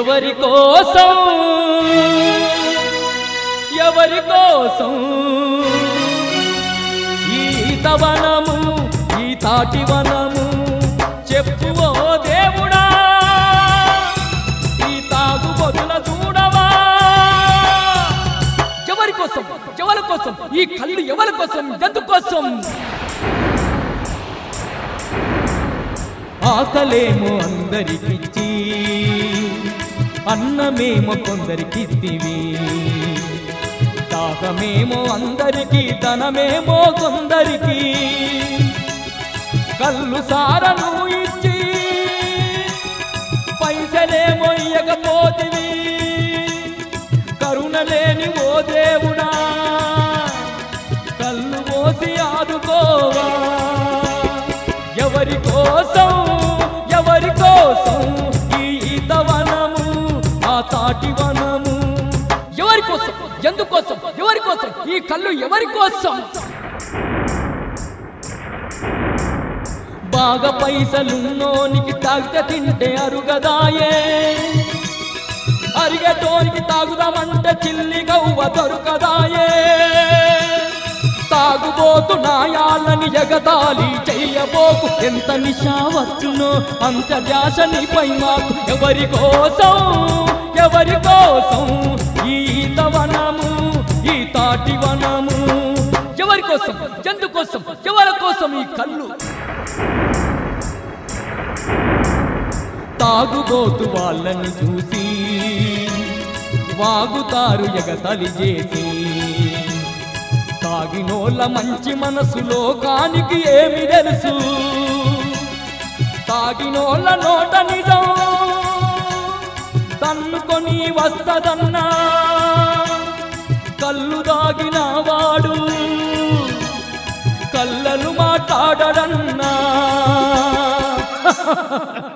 ఎవరి కోసం ఎవరి కోసం ఈ తవనము ఈ తాటి వనము చెప్పు ఓ దేవుడా ఈ తాగు బదుల చూడవా ఎవరి కోసం ఎవరి కోసం ఈ కళ్ళు ఎవరి కోసం ఎందుకోసం ఆకలేమో అందరికిచ్చి అన్నమేమో కొందరికిత్తివి దాహమేమో అందరికీ ధనమేమో కొందరికి కళ్ళు సారను ఇచ్చి పైసలేమో ఇయ్యకపోతివి కరుణ లేని ఓ దేవుడా కళ్ళు పోసి ఆదుకోవా ఎవరి కోసం ఎవరి కోసం ఈ ఈతవనము ఆ తాటి వనము ఎవరి కోసం ఎందుకోసం ఎవరి కోసం ఈ కళ్ళు ఎవరి కోసం బాగా పైసలున్నోనికి తాగితే తింటే అరుగదాయే అరిగటోనికి తాగుదామంటే చిల్లి గవ్వ దొరకదాయే తాగుబోతు నాయాలని ఎగతాళి చెయ్యబోకు ఎంత నిశా వచ్చునో అంత ధ్యాస నీపై మాకు ఎవరి కోసం ఎవరి కోసం ఈ తవనము ఈ తాటి వనము ఎవరి కోసం ఎందుకోసం ఎవరి కోసం ఈ కళ్ళు తాగుబోతు వాళ్ళని చూసి వాగుతారు ఎగతలి చేసి తాగినోళ్ళ మంచి మనసు లోకానికి ఏమి తెలుసు తాగినోళ్ళ నోట నిజం తన్నుకొని వస్తదన్నా కళ్ళు దాగిన వాడు కళ్ళలు మాట్లాడడన్నా